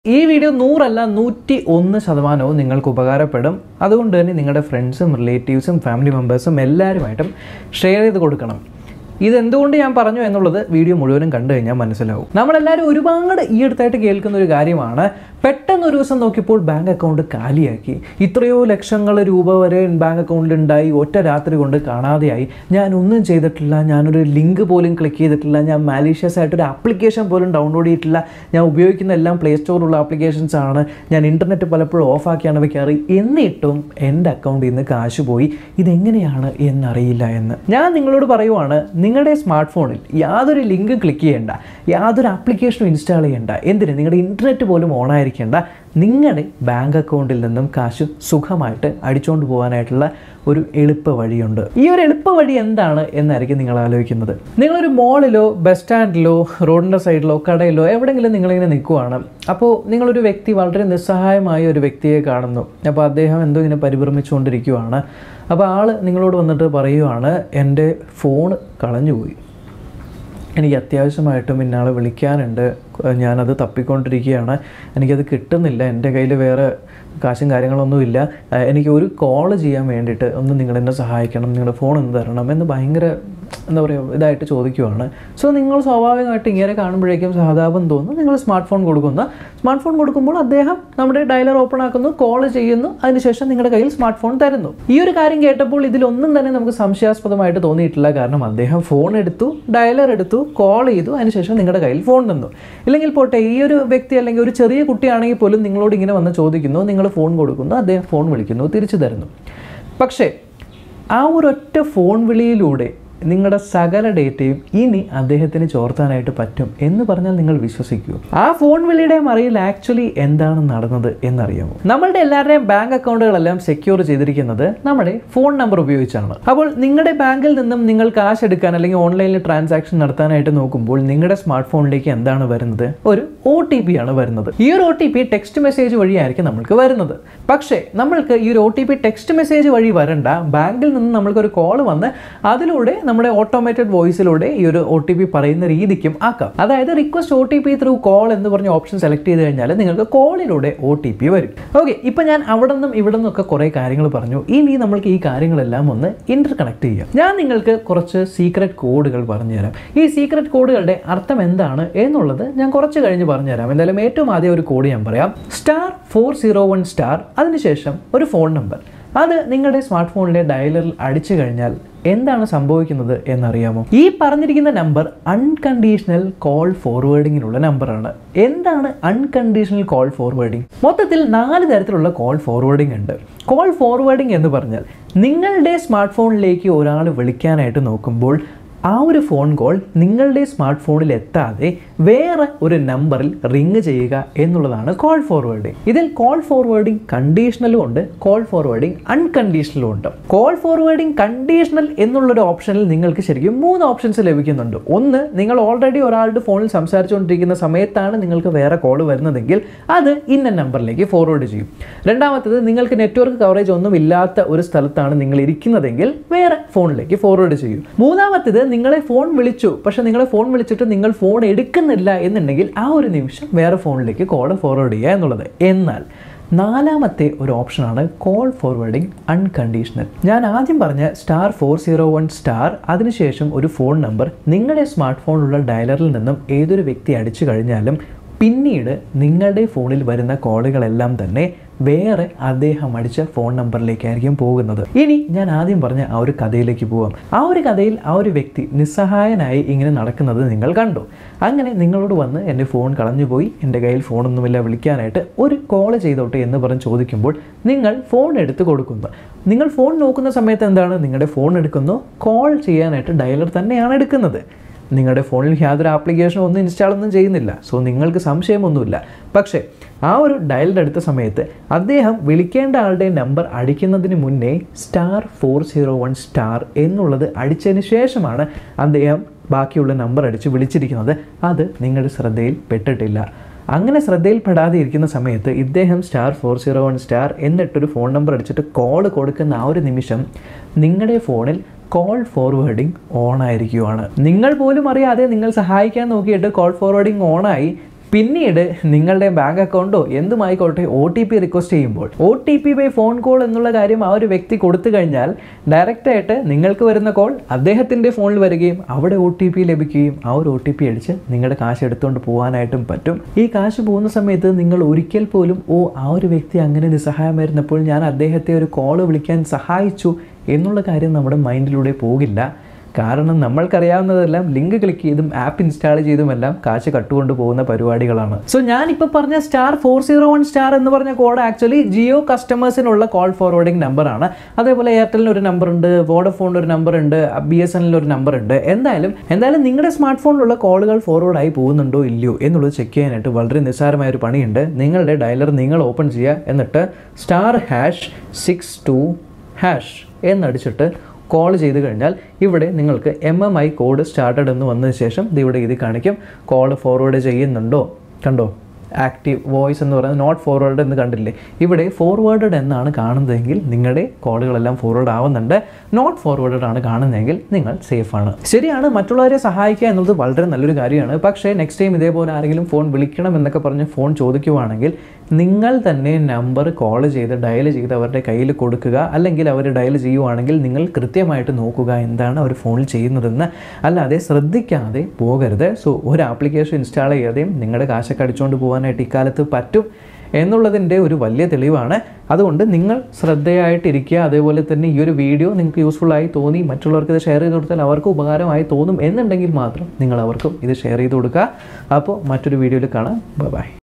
ഈ വീഡിയോ നൂറല്ല നൂറ്റി ഒന്ന് ശതമാനവും നിങ്ങൾക്ക് ഉപകാരപ്പെടും അതുകൊണ്ട് തന്നെ നിങ്ങളുടെ ഫ്രണ്ട്സും റിലേറ്റീവ്സും ഫാമിലി മെമ്പേഴ്സും എല്ലാവരുമായിട്ടും ഷെയർ ചെയ്ത് കൊടുക്കണം ഇതെന്തുകൊണ്ട് ഞാൻ പറഞ്ഞു എന്നുള്ളത് വീഡിയോ മുഴുവനും കണ്ടു കഴിഞ്ഞാൽ മനസ്സിലാവും നമ്മളെല്ലാവരും ഒരുപാട് ഈ അടുത്തായിട്ട് കേൾക്കുന്ന ഒരു കാര്യമാണ് പെട്ടെന്ന് ഒരു ദിവസം നോക്കിയപ്പോൾ ബാങ്ക് അക്കൗണ്ട് കാലിയാക്കി ഇത്രയോ ലക്ഷങ്ങൾ രൂപ വരെ ബാങ്ക് അക്കൗണ്ടിൽ ഉണ്ടായി ഒറ്റ രാത്രി കൊണ്ട് കാണാതെയായി ഞാൻ ഒന്നും ചെയ്തിട്ടില്ല ഞാനൊരു ലിങ്ക് പോലും ക്ലിക്ക് ചെയ്തിട്ടില്ല ഞാൻ മാലീഷ്യസ് ആയിട്ടൊരു ആപ്ലിക്കേഷൻ പോലും ഡൗൺലോഡ് ചെയ്തിട്ടില്ല ഞാൻ ഉപയോഗിക്കുന്ന എല്ലാം പ്ലേ സ്റ്റോറിലുള്ള ആപ്ലിക്കേഷൻസ് ആണ് ഞാൻ ഇൻ്റർനെറ്റ് പലപ്പോഴും ഓഫാക്കിയാണ് വെക്കാറ് എന്നിട്ടും എൻ്റെ അക്കൗണ്ടിൽ നിന്ന് കാശ് പോയി ഇതെങ്ങനെയാണ് എന്നറിയില്ല എന്ന് ഞാൻ നിങ്ങളോട് പറയുവാണ് നിങ്ങളുടെ സ്മാർട്ട് ഫോണിൽ യാതൊരു ലിങ്കും ക്ലിക്ക് ചെയ്യേണ്ട യാതൊരു ആപ്ലിക്കേഷനും ഇൻസ്റ്റാൾ ചെയ്യേണ്ട എന്തിന് നിങ്ങളുടെ ഇൻ്റർനെറ്റ് പോലും ഓൺ ആയിരിക്കേണ്ട നിങ്ങളുടെ ബാങ്ക് അക്കൗണ്ടിൽ നിന്നും കാശ് സുഖമായിട്ട് അടിച്ചുകൊണ്ട് പോകാനായിട്ടുള്ള ഒരു എളുപ്പ വഴിയുണ്ട് ഈ ഒരു എളുപ്പ വഴി എന്താണ് എന്നായിരിക്കും നിങ്ങൾ ആലോചിക്കുന്നത് നിങ്ങളൊരു മോളിലോ ബസ് സ്റ്റാൻഡിലോ റോഡിൻ്റെ സൈഡിലോ കടയിലോ എവിടെയെങ്കിലും നിങ്ങളിങ്ങനെ നിൽക്കുവാണ് അപ്പോൾ നിങ്ങളൊരു വ്യക്തി വളരെ നിസ്സഹായമായ ഒരു വ്യക്തിയെ കാണുന്നു അപ്പോൾ അദ്ദേഹം എന്തോ ഇങ്ങനെ പരിഭ്രമിച്ചുകൊണ്ടിരിക്കുവാണ് അപ്പോൾ ആൾ നിങ്ങളോട് വന്നിട്ട് പറയുവാണ് എൻ്റെ ഫോൺ കളഞ്ഞുപോയി എനിക്ക് അത്യാവശ്യമായിട്ടും ഇന്നാളെ വിളിക്കാനുണ്ട് ഞാനത് തപ്പിക്കൊണ്ടിരിക്കുകയാണ് എനിക്കത് കിട്ടുന്നില്ല എൻ്റെ കയ്യിൽ വേറെ കാശും കാര്യങ്ങളൊന്നുമില്ല ഏഹ് എനിക്ക് ഒരു കോൾ ചെയ്യാൻ വേണ്ടിയിട്ട് ഒന്ന് നിങ്ങളെന്നെ സഹായിക്കണം നിങ്ങളുടെ ഫോൺ ഒന്ന് തരണം എന്ന് ഭയങ്കര എന്താ പറയുക ഇതായിട്ട് ചോദിക്കുവാണ് സോ നിങ്ങൾ സ്വാഭാവികമായിട്ട് ഇങ്ങനെ കാണുമ്പോഴേക്കും സഹതാപം തോന്നുന്നു നിങ്ങൾ സ്മാർട്ട് ഫോൺ കൊടുക്കുന്ന സ്മാർട്ട് ഫോൺ കൊടുക്കുമ്പോൾ അദ്ദേഹം നമ്മുടെ ഡയലർ ഓപ്പൺ ആക്കുന്നു കോൾ ചെയ്യുന്നു അതിനുശേഷം നിങ്ങളുടെ കയ്യിൽ സ്മാർട്ട് ഫോൺ തരുന്നു ഈ ഒരു കാര്യം കേട്ടപ്പോൾ ഇതിലൊന്നും തന്നെ നമുക്ക് സംശയാസ്പദമായിട്ട് തോന്നിയിട്ടില്ല കാരണം അദ്ദേഹം ഫോൺ എടുത്തു ഡയലർ എടുത്തു കോൾ ചെയ്തു അതിനുശേഷം നിങ്ങളുടെ കയ്യിൽ ഫോൺ തന്നു ഇല്ലെങ്കിൽ പോട്ടെ ഈ ഒരു വ്യക്തി അല്ലെങ്കിൽ ഒരു ചെറിയ കുട്ടിയാണെങ്കിൽ പോലും നിങ്ങളോട് ഇങ്ങനെ വന്ന് ചോദിക്കുന്നു നിങ്ങൾ ഫോൺ കൊടുക്കുന്നു അദ്ദേഹം ഫോൺ വിളിക്കുന്നു തിരിച്ചു തരുന്നു പക്ഷേ ആ ഒരൊറ്റ ഫോൺ വിളിയിലൂടെ നിങ്ങളുടെ സകല ഡേറ്റയും ഇനി അദ്ദേഹത്തിന് ചോർത്താനായിട്ട് പറ്റും എന്ന് പറഞ്ഞാൽ നിങ്ങൾ വിശ്വസിക്കൂ ആ ഫോൺ വിളിയുടെ മറിയിൽ ആക്ച്വലി എന്താണ് നടന്നത് എന്നറിയാമോ നമ്മളുടെ എല്ലാവരുടെയും ബാങ്ക് അക്കൗണ്ടുകളെല്ലാം സെക്യൂർ ചെയ്തിരിക്കുന്നത് നമ്മുടെ ഫോൺ നമ്പർ ഉപയോഗിച്ചാണ് അപ്പോൾ നിങ്ങളുടെ ബാങ്കിൽ നിന്നും നിങ്ങൾ കാശ് എടുക്കാൻ അല്ലെങ്കിൽ ഓൺലൈനിൽ ട്രാൻസാക്ഷൻ നടത്താനായിട്ട് നോക്കുമ്പോൾ നിങ്ങളുടെ സ്മാർട്ട് ഫോണിലേക്ക് എന്താണ് വരുന്നത് ഒരു ഒ ടി പി ആണ് വരുന്നത് ഈ ഒരു O T P text message വഴിയായിരിക്കും നമ്മൾക്ക് വരുന്നത് പക്ഷേ നമ്മൾക്ക് ഈ ഒരു O T P text message വഴി വരണ്ട ബാങ്കിൽ നിന്ന് നമ്മൾക്ക് ഒരു കോൾ വന്ന് അതിലൂടെ നമ്മുടെ ഓട്ടോമേറ്റഡ് വോയിസിലൂടെ ഈ ഒരു ഒ ടി പി പറയുന്ന രീതിക്കും ആക്കാം അതായത് request O T P through call എന്ന് പറഞ്ഞ ഓപ്ഷൻ സെലക്ട് ചെയ്ത് കഴിഞ്ഞാൽ നിങ്ങൾക്ക് കോളിലൂടെ ഒ ടി പി വരും ഓക്കെ ഇപ്പം ഞാൻ അവിടെ നിന്നും ഇവിടെ നിന്നൊക്കെ കുറേ കാര്യങ്ങൾ പറഞ്ഞു ഇനി നമ്മൾക്ക് ഈ കാര്യങ്ങളെല്ലാം ഒന്ന് ഇന്റർ കണക്ട് ചെയ്യാം ഞാൻ നിങ്ങൾക്ക് കുറച്ച് സീക്രട്ട് കോഡുകൾ പറഞ്ഞുതരാം ഈ സീക്രട്ട് കോഡുകളുടെ അർത്ഥം എന്താണ് എന്നുള്ളത് ഞാൻ കുറച്ച് കഴിഞ്ഞ് പറഞ്ഞുതരാം എന്തായാലും ഏറ്റവും ആദ്യം ഒരു കോഡ് ഞാൻ പറയാം star four zero one star അതിനുശേഷം ഒരു ഫോൺ നമ്പർ അത് നിങ്ങളുടെ സ്മാർട്ട് ഫോണിലെ ഡയലറിൽ അടിച്ചു കഴിഞ്ഞാൽ എന്താണ് സംഭവിക്കുന്നത് എന്നറിയാമോ ഈ പറഞ്ഞിരിക്കുന്ന നമ്പർ അൺകണ്ടീഷണൽ കോൾ ഫോർവേഡിങ്ങിനുള്ള നമ്പറാണ് എന്താണ് അൺകണ്ടീഷണൽ കോൾ ഫോർവേഡിംഗ് മൊത്തത്തിൽ നാല് തരത്തിലുള്ള കോൾ ഫോർവേഡിംഗ് ഉണ്ട് കോൾ ഫോർവേഡിംഗ് എന്ന് പറഞ്ഞാൽ നിങ്ങളുടെ സ്മാർട്ട് ഫോണിലേക്ക് ഒരാൾ വിളിക്കാനായിട്ട് നോക്കുമ്പോൾ ആ ഒരു ഫോൺ കോൾ നിങ്ങളുടെ സ്മാർട്ട് ഫോണിൽ എത്താതെ വേറെ ഒരു നമ്പറിൽ റിങ് ചെയ്യുക എന്നുള്ളതാണ് കോൾ ഫോർവേഡിംഗ് ഇതിൽ കോൾ ഫോർവേഡിംഗ് കണ്ടീഷണലും ഉണ്ട് കോൾ ഫോർവേഡിംഗ് അൺകണ്ടീഷണലും ഉണ്ട് കോൾ ഫോർവേഡിംഗ് കണ്ടീഷണൽ എന്നുള്ളൊരു ഓപ്ഷനിൽ നിങ്ങൾക്ക് ശരിക്കും മൂന്ന് ഓപ്ഷൻസ് ലഭിക്കുന്നുണ്ട് ഒന്ന് നിങ്ങൾ ഓൾറെഡി ഒരാളുടെ ഫോണിൽ സംസാരിച്ചുകൊണ്ടിരിക്കുന്ന സമയത്താണ് നിങ്ങൾക്ക് വേറെ കോൾ വരുന്നതെങ്കിൽ അത് ഇന്ന നമ്പറിലേക്ക് ഫോർവേഡ് ചെയ്യും രണ്ടാമത്തത് നിങ്ങൾക്ക് നെറ്റ്വർക്ക് കവറേജ് ഒന്നും ഇല്ലാത്ത ഒരു സ്ഥലത്താണ് നിങ്ങൾ ഇരിക്കുന്നതെങ്കിൽ വേറെ ഫോണിലേക്ക് ഫോർവേഡ് ചെയ്യും മൂന്നാമത്തത് നിങ്ങളെ ഫോൺ വിളിച്ചു പക്ഷെ നിങ്ങളെ ഫോൺ വിളിച്ചിട്ട് നിങ്ങൾ ഫോൺ എടുക്കുന്നില്ല എന്നുണ്ടെങ്കിൽ ആ ഒരു നിമിഷം വേറെ ഫോണിലേക്ക് കോൾ ഫോർവേഡ് ചെയ്യുക എന്നുള്ളത് എന്നാൽ നാലാമത്തെ ഒരു ഓപ്ഷനാണ് കോൾ ഫോർവേഡിംഗ് അൺകണ്ടീഷണൽ ഞാൻ ആദ്യം പറഞ്ഞ star four zero one star അതിനുശേഷം ഒരു ഫോൺ നമ്പർ നിങ്ങളുടെ സ്മാർട്ട് ഫോണിലുള്ള ഡയലറിൽ നിന്നും ഏതൊരു വ്യക്തി അടിച്ചു കഴിഞ്ഞാലും പിന്നീട് നിങ്ങളുടെ ഫോണിൽ വരുന്ന കോളുകളെല്ലാം തന്നെ വേറെ അദ്ദേഹം അടിച്ച ഫോൺ നമ്പറിലേക്കായിരിക്കും പോകുന്നത് ഇനി ഞാൻ ആദ്യം പറഞ്ഞ ആ ഒരു കഥയിലേക്ക് പോവാം ആ ഒരു കഥയിൽ ആ ഒരു വ്യക്തി നിസ്സഹായനായി ഇങ്ങനെ നടക്കുന്നത് നിങ്ങൾ കണ്ടു അങ്ങനെ നിങ്ങളോട് വന്ന് എൻ്റെ ഫോൺ കളഞ്ഞുപോയി എൻ്റെ കയ്യിൽ ഫോണൊന്നുമില്ല വിളിക്കാനായിട്ട് ഒരു കോൾ ചെയ്തോട്ടെ എന്ന് പറഞ്ഞ് ചോദിക്കുമ്പോൾ നിങ്ങൾ ഫോൺ എടുത്ത് കൊടുക്കുന്നു നിങ്ങൾ ഫോൺ നോക്കുന്ന സമയത്ത് എന്താണ് നിങ്ങളുടെ ഫോൺ എടുക്കുന്നു കോൾ ചെയ്യാനായിട്ട് ഡയലർ തന്നെയാണ് എടുക്കുന്നത് നിങ്ങളുടെ ഫോണിൽ യാതൊരു ആപ്ലിക്കേഷനും ഒന്നും ഇൻസ്റ്റാൾ ഒന്നും ചെയ്യുന്നില്ല സോ നിങ്ങൾക്ക് സംശയമൊന്നുമില്ല പക്ഷേ ആ ഒരു ഡയലിൻ്റെ അടുത്ത സമയത്ത് അദ്ദേഹം വിളിക്കേണ്ട ആളുടെ നമ്പർ അടിക്കുന്നതിന് മുന്നേ star four zero one star എന്നുള്ളത് അടിച്ചതിന് ശേഷമാണ് അദ്ദേഹം ബാക്കിയുള്ള നമ്പർ അടിച്ച് വിളിച്ചിരിക്കുന്നത് അത് നിങ്ങളുടെ ശ്രദ്ധയിൽ പെട്ടിട്ടില്ല അങ്ങനെ ശ്രദ്ധയിൽപ്പെടാതെ ഇരിക്കുന്ന സമയത്ത് ഇദ്ദേഹം star four zero one star എന്നിട്ടൊരു ഫോൺ നമ്പർ അടിച്ചിട്ട് കോൾ കൊടുക്കുന്ന ആ ഒരു നിമിഷം നിങ്ങളുടെ ഫോണിൽ കോൾ ഫോർവേഡിംഗ് ഓൺ ആയിരിക്കുവാണ് നിങ്ങൾ പോലും അറിയാതെ നിങ്ങൾ സഹായിക്കാൻ നോക്കിയിട്ട് കോൾ ഫോർവേഡിംഗ് ഓണായി പിന്നീട് നിങ്ങളുടെ ബാങ്ക് അക്കൗണ്ടോ എന്തുമായിക്കോട്ടെ ഒ ടി പി റിക്വസ്റ്റ് ചെയ്യുമ്പോൾ O T P by phone call എന്നുള്ള കാര്യം ആ ഒരു വ്യക്തി കൊടുത്തു കഴിഞ്ഞാൽ ഡയറക്റ്റായിട്ട് നിങ്ങൾക്ക് വരുന്ന കോൾ അദ്ദേഹത്തിൻ്റെ ഫോണിൽ വരികയും അവിടെ ഒ ടി പി ലഭിക്കുകയും ആ ഒരു ഒ ടി പി അടിച്ച് നിങ്ങളുടെ കാശ് എടുത്തുകൊണ്ട് പോകാനായിട്ടും പറ്റും ഈ കാശ് പോകുന്ന സമയത്ത് നിങ്ങൾ ഒരിക്കൽ പോലും ഓ ആ ഒരു വ്യക്തി അങ്ങനെ നിസ്സഹായമായിരുന്നപ്പോൾ ഞാൻ അദ്ദേഹത്തെ ഒരു കോള് വിളിക്കാൻ സഹായിച്ചു എന്നുള്ള കാര്യം നമ്മുടെ മൈൻഡിലൂടെ പോകില്ല കാരണം നമ്മൾക്കറിയാവുന്നതെല്ലാം ലിങ്ക് ക്ലിക്ക് ചെയ്തും ആപ്പ് ഇൻസ്റ്റാൾ ചെയ്തുമെല്ലാം കാശ് കട്ടുകൊണ്ട് പോകുന്ന പരിപാടികളാണ് സോ ഞാനിപ്പോൾ പറഞ്ഞ star four zero one star എന്ന് പറഞ്ഞ കോഡ് ആക്ച്വലി ജിയോ കസ്റ്റമേഴ്സിനുള്ള കോൾ ഫോർവേഡിംഗ് നമ്പറാണ് അതേപോലെ എയർടെലിന് ഒരു നമ്പർ ഉണ്ട് വോഡഫോണിന് ഒരു നമ്പർ ഉണ്ട് ബി എസ് എന്നിൽ ഒരു നമ്പർ ഉണ്ട് എന്തായാലും എന്തായാലും നിങ്ങളുടെ സ്മാർട്ട് ഫോണിലുള്ള കോളുകൾ ഫോർവേഡ് ആയി പോകുന്നുണ്ടോ ഇല്ലയോ എന്നുള്ളത് ചെക്ക് ചെയ്യാനായിട്ട് വളരെ നിസ്സാരമായ ഒരു പണിയുണ്ട് നിങ്ങളുടെ ഡയലർ നിങ്ങൾ ഓപ്പൺ ചെയ്യുക എന്നിട്ട് star hash six two hash എന്നടിച്ചിട്ട് കോൾ ചെയ്ത് കഴിഞ്ഞാൽ ഇവിടെ നിങ്ങൾക്ക് M M I code started എന്ന് വന്നതിന് ശേഷം ഇത് ഇവിടെ ഇത് കാണിക്കും കോൾ ഫോർവേഡ് ചെയ്യുന്നുണ്ടോ കണ്ടോ ആക്റ്റീവ് വോയിസ് എന്ന് പറയുന്നത് നോട്ട് ഫോർവേഡ് എന്ന് കണ്ടില്ലേ ഇവിടെ ഫോർവേഡഡ് എന്നാണ് കാണുന്നതെങ്കിൽ നിങ്ങളുടെ കോളുകളെല്ലാം ഫോർവേഡ് ആവുന്നുണ്ട് നോട്ട് ഫോർവേഡഡ് ആണ് കാണുന്നതെങ്കിൽ നിങ്ങൾ സേഫ് ആണ് ശരിയാണ് മറ്റുള്ളവരെ സഹായിക്കുക എന്നുള്ളത് വളരെ നല്ലൊരു കാര്യമാണ് പക്ഷേ നെക്സ്റ്റ് ടൈം ഇതേപോലെ ആരെങ്കിലും ഫോൺ വിളിക്കണം എന്നൊക്കെ പറഞ്ഞ് ഫോൺ ചോദിക്കുവാണെങ്കിൽ നിങ്ങൾ തന്നെ നമ്പർ കോൾ ചെയ്ത് ഡയൽ ചെയ്ത് അവരുടെ കയ്യിൽ കൊടുക്കുക അല്ലെങ്കിൽ അവർ ഡയൽ ചെയ്യുവാണെങ്കിൽ നിങ്ങൾ കൃത്യമായിട്ട് നോക്കുക എന്താണ് അവർ ഫോണിൽ ചെയ്യുന്നതെന്ന് അല്ലാതെ ശ്രദ്ധിക്കാതെ പോകരുത് സോ ഒരു ആപ്ലിക്കേഷൻ ഇൻസ്റ്റാൾ ചെയ്യാതെയും നിങ്ങളുടെ കാശൊക്കെ അടിച്ചുകൊണ്ട് പോകാനായിട്ട് ഇക്കാലത്ത് പറ്റും എന്നുള്ളതിൻ്റെ ഒരു വലിയ തെളിവാണ് അതുകൊണ്ട് നിങ്ങൾ ശ്രദ്ധയായിട്ടിരിക്കുക അതേപോലെ തന്നെ ഈ ഒരു വീഡിയോ നിങ്ങൾക്ക് യൂസ്ഫുൾ ആയി തോന്നി മറ്റുള്ളവർക്ക് ഇത് ഷെയർ ചെയ്ത് കൊടുത്താൽ അവർക്ക് ഉപകാരമായി തോന്നും എന്നുണ്ടെങ്കിൽ മാത്രം നിങ്ങൾ അവർക്കും ഇത് ഷെയർ ചെയ്ത് കൊടുക്കുക അപ്പോൾ മറ്റൊരു വീഡിയോയിൽ കാണാം ബൈ